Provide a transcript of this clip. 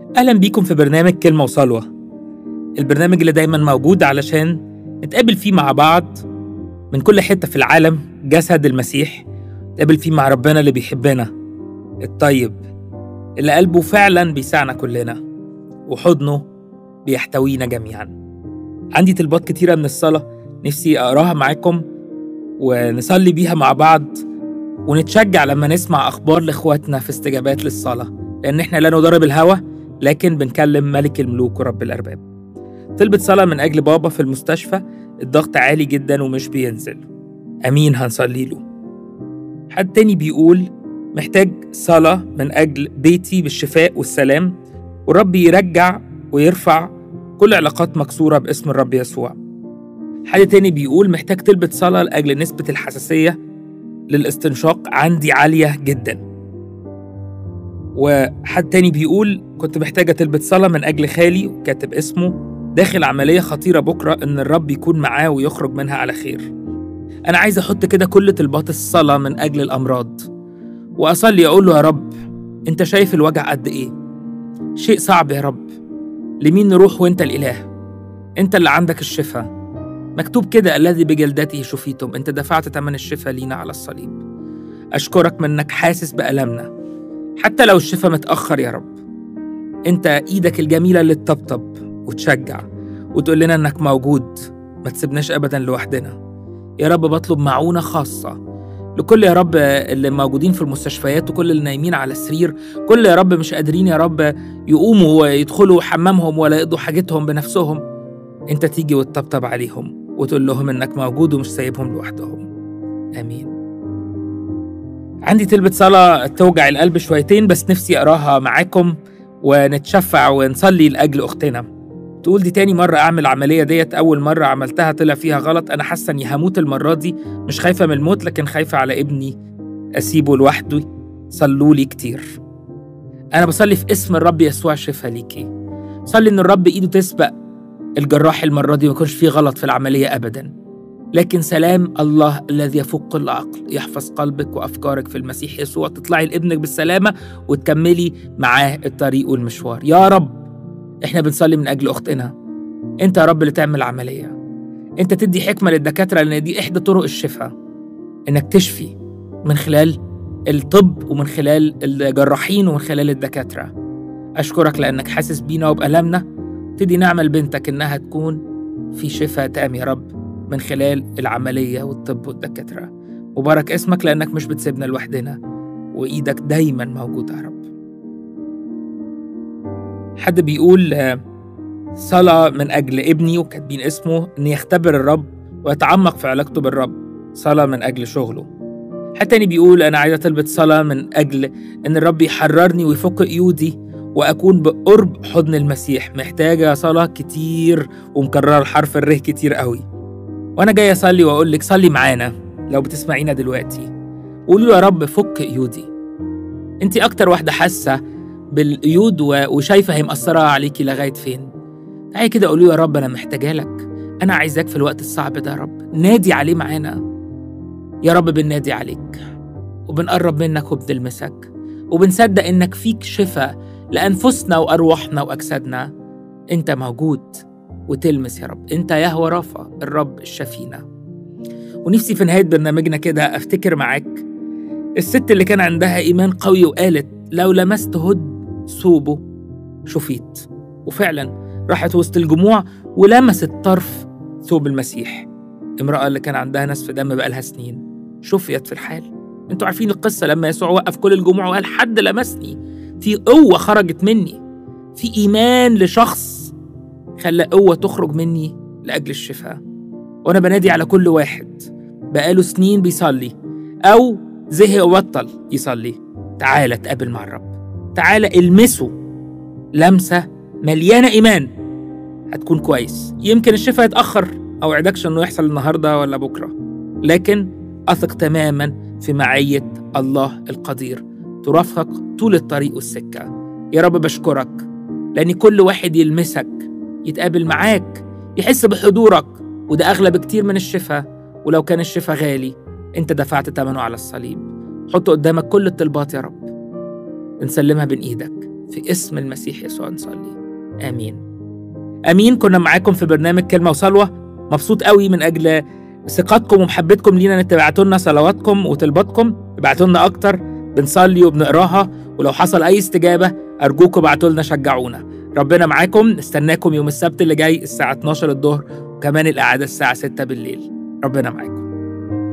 أهلا بيكم في برنامج كلمة وصلوة البرنامج اللي دايما موجود علشان نتقابل فيه مع بعض من كل حتة في العالم جسد المسيح نتقابل فيه مع ربنا اللي بيحبنا الطيب اللي قلبه فعلا بيسعنا كلنا وحضنه بيحتوينا جميعا عندي طلبات كتيرة من الصلاة نفسي أقراها معاكم ونصلي بيها مع بعض ونتشجع لما نسمع أخبار لإخواتنا في استجابات للصلاة لأن إحنا لا نضرب الهوى لكن بنكلم ملك الملوك ورب الأرباب طلبة صلاة من أجل بابا في المستشفى الضغط عالي جدا ومش بينزل أمين هنصلي له حد تاني بيقول محتاج صلاة من أجل بيتي بالشفاء والسلام والرب يرجع ويرفع كل علاقات مكسورة باسم الرب يسوع حد تاني بيقول محتاج تلبة صلاة لأجل نسبة الحساسية للاستنشاق عندي عالية جدا وحد تاني بيقول كنت محتاجة تلبة صلاة من أجل خالي وكاتب اسمه داخل عملية خطيرة بكرة إن الرب يكون معاه ويخرج منها على خير أنا عايز أحط كده كل طلبات الصلاة من أجل الأمراض وأصلي أقول له يا رب أنت شايف الوجع قد إيه شيء صعب يا رب لمين نروح وأنت الإله أنت اللي عندك الشفاء مكتوب كده الذي بجلدته شفيتم أنت دفعت ثمن الشفاء لينا على الصليب أشكرك من إنك حاسس بألمنا حتى لو الشفاء متأخر يا رب أنت إيدك الجميلة اللي تطبطب وتشجع وتقول لنا إنك موجود ما تسيبناش أبدا لوحدنا يا رب بطلب معونة خاصة لكل يا رب اللي موجودين في المستشفيات وكل اللي نايمين على السرير كل يا رب مش قادرين يا رب يقوموا ويدخلوا حمامهم ولا يقضوا حاجتهم بنفسهم انت تيجي وتطبطب عليهم وتقول لهم انك موجود ومش سايبهم لوحدهم امين عندي طلبة صلاة توجع القلب شويتين بس نفسي أقراها معاكم ونتشفع ونصلي لأجل أختنا تقول دي تاني مرة أعمل العملية ديت أول مرة عملتها طلع فيها غلط أنا حاسة إني هموت المرة دي مش خايفة من الموت لكن خايفة على ابني أسيبه لوحده صلوا لي كتير أنا بصلي في اسم الرب يسوع شفا ليكي صلي إن الرب إيده تسبق الجراح المرة دي ما يكونش فيه غلط في العملية أبدا لكن سلام الله الذي يفوق كل عقل يحفظ قلبك وأفكارك في المسيح يسوع تطلعي لابنك بالسلامة وتكملي معاه الطريق والمشوار يا رب احنا بنصلي من أجل أختنا أنت يا رب اللي تعمل عملية أنت تدي حكمة للدكاترة لأن دي إحدى طرق الشفاء إنك تشفي من خلال الطب ومن خلال الجراحين ومن خلال الدكاترة أشكرك لأنك حاسس بينا وبألمنا تدي نعمة لبنتك إنها تكون في شفاء تام يا رب من خلال العملية والطب والدكاترة مبارك اسمك لأنك مش بتسيبنا لوحدنا وإيدك دايما موجودة يا رب حد بيقول آه، صلاة من أجل ابني وكاتبين اسمه إن يختبر الرب ويتعمق في علاقته بالرب صلاة من أجل شغله حد تاني بيقول أنا عايزة أطلب صلاة من أجل إن الرب يحررني ويفك قيودي وأكون بقرب حضن المسيح محتاجة صلاة كتير ومكررة الحرف الره كتير قوي وأنا جاي أصلي وأقول لك صلي معانا لو بتسمعينا دلوقتي قولي له يا رب فك قيودي أنت أكتر واحدة حاسة بالقيود و- وشايفة هي مأثرة عليكي لغاية فين تعالي كده قولي له يا رب أنا محتاجة لك أنا عايزاك في الوقت الصعب ده يا رب نادي عليه معانا يا رب بننادي عليك وبنقرب منك وبنلمسك وبنصدق إنك فيك شفاء لأنفسنا وأرواحنا وأجسادنا أنت موجود وتلمس يا رب أنت يهوى رافع الرب الشفينا ونفسي في نهاية برنامجنا كده أفتكر معاك الست اللي كان عندها إيمان قوي وقالت لو لمست هد ثوبه شفيت وفعلا راحت وسط الجموع ولمست طرف ثوب المسيح امرأة اللي كان عندها نسف دم بقالها سنين شفيت في الحال انتوا عارفين القصة لما يسوع وقف كل الجموع وقال حد لمسني في قوة خرجت مني في إيمان لشخص خلى قوة تخرج مني لأجل الشفاء وأنا بنادي على كل واحد بقاله سنين بيصلي أو زهق وبطل يصلي تعالى اتقابل مع الرب تعالى المسه لمسة مليانة إيمان هتكون كويس يمكن الشفاء يتأخر أو عدكش إنه يحصل النهاردة ولا بكرة لكن أثق تماما في معية الله القدير ترافقك طول الطريق والسكة يا رب بشكرك لأن كل واحد يلمسك يتقابل معاك يحس بحضورك وده أغلى بكتير من الشفاء ولو كان الشفاء غالي أنت دفعت ثمنه على الصليب حط قدامك كل الطلبات يا رب نسلمها بين إيدك في اسم المسيح يسوع نصلي آمين آمين كنا معاكم في برنامج كلمة وصلوة مبسوط قوي من أجل ثقتكم ومحبتكم لينا ان تبعتوا لنا صلواتكم وطلباتكم ابعتوا لنا اكتر بنصلي وبنقراها ولو حصل اي استجابه ارجوكم ابعتوا لنا شجعونا ربنا معاكم نستناكم يوم السبت اللي جاي الساعه 12 الظهر وكمان الاعاده الساعه 6 بالليل ربنا معاكم